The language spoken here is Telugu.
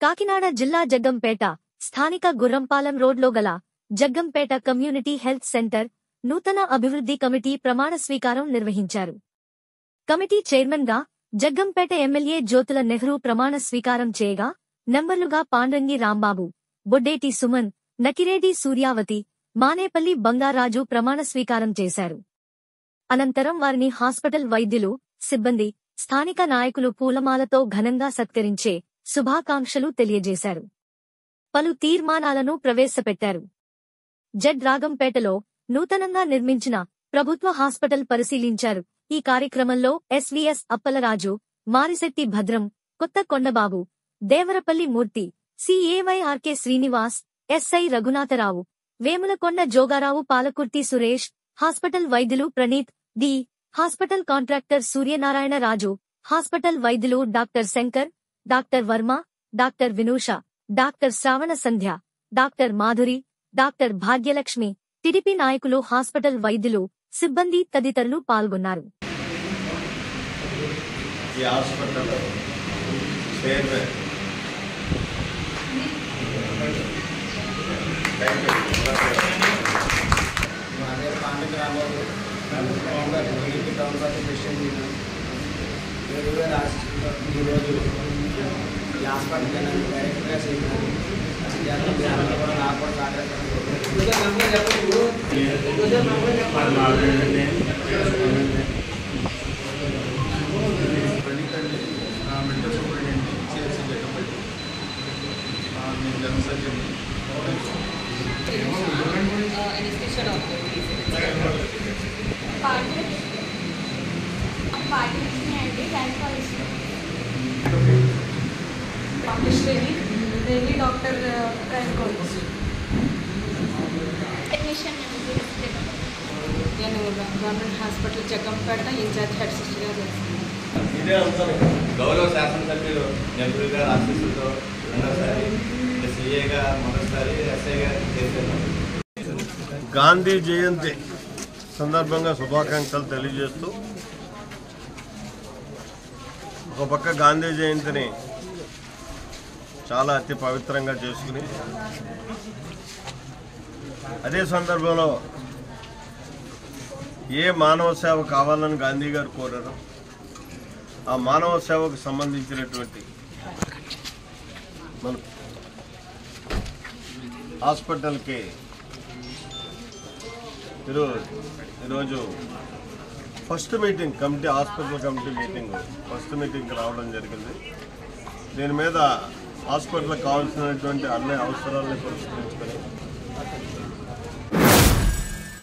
కాకినాడ జిల్లా జగ్గంపేట స్థానిక గుర్రంపాలెం రోడ్లో గల జగ్గంపేట కమ్యూనిటీ హెల్త్ సెంటర్ నూతన అభివృద్ధి కమిటీ ప్రమాణ స్వీకారం నిర్వహించారు కమిటీ చైర్మన్గా జగ్గంపేట ఎమ్మెల్యే జ్యోతుల నెహ్రూ ప్రమాణ స్వీకారం చేయగా నంబర్లుగా పాండ్రంగి రాంబాబు బొడ్డేటి సుమన్ నకిరేడి సూర్యావతి మానేపల్లి బంగారాజు ప్రమాణ స్వీకారం చేశారు అనంతరం వారిని హాస్పిటల్ వైద్యులు సిబ్బంది స్థానిక నాయకులు పూలమాలతో ఘనంగా సత్కరించే శుభాకాంక్షలు తెలియజేశారు పలు తీర్మానాలను ప్రవేశపెట్టారు జడ్ రాగంపేటలో నూతనంగా నిర్మించిన ప్రభుత్వ హాస్పిటల్ పరిశీలించారు ఈ కార్యక్రమంలో SVS Appalaraju Marisetti Bhadram Kotha Kondababu Devarapalli Murthy C A Y R K Srinivas SI Raghunatharao Vemulakonda Jogarao Palakurthi Suresh hospital వైద్యులు Praneeth D hospital contractor Suryanarayana Raju hospital వైద్యులు doctor Shankar doctor Varma doctor Vinusha doctor Shravana Sandhya doctor Madhuri doctor Bhagyalakshmi TDP నాయకులు హాస్పిటల్ వైద్యులు సిబ్బంది తదితరులు పాల్గొన్నారు ఈ హాస్పిటల్ చైర్మన్ థ్యాంక్ యూ అదే పాండిక రాంబాబు టౌన్లో టీడీపీ టౌన్ పార్టీ ప్రెసిడెంట్ నేను వేరు వేరు హాస్పిటల్లో ఈరోజు ఈ హాస్పిటల్కి నన్ను డైరెక్ట్గా చేసినాను చేత మీరు అందరూ కూడా నాకు కూడా ప్రణీతండి మెడికల్ సూపరింటెండెంట్ సిఎస్సి జగన్పల్లి నేను general surgeon anesthesia doctor. Party party అండి gynaecologist population daily doctor gynaecologist technician నేను గవర్నమెంట్ హాస్పిటల్ చెకప్ పెడతా ఇన్ఛార్జ్ హెడ్ సిస్టర్గా చేస్తున్నాను ఇదే అంశాలు గౌరవ శాసనసభ్యులు నెహ్రూ గారు ఆశీస్సులతో రెండోసారి సీఏగా మొదటిసారి ఎస్ఐగా చేశాను గాంధీ జయంతి సందర్భంగా శుభాకాంక్షలు తెలియజేస్తూ ఒక పక్క గాంధీ జయంతిని చాలా అతి పవిత్రంగా చేసుకుని అదే సందర్భంలో ఏ మానవ సేవ కావాలని గాంధీ గారు కోరారో ఆ మానవ సేవకు సంబంధించినటువంటి మన హాస్పిటల్కి ఈరోజు ఈరోజు first meeting committee hospital committee meeting first మీటింగ్కి రావడం జరిగింది దీని మీద హాస్పిటల్కి కావాల్సినటువంటి అన్ని అవసరాలను పరిష్కరించుకొని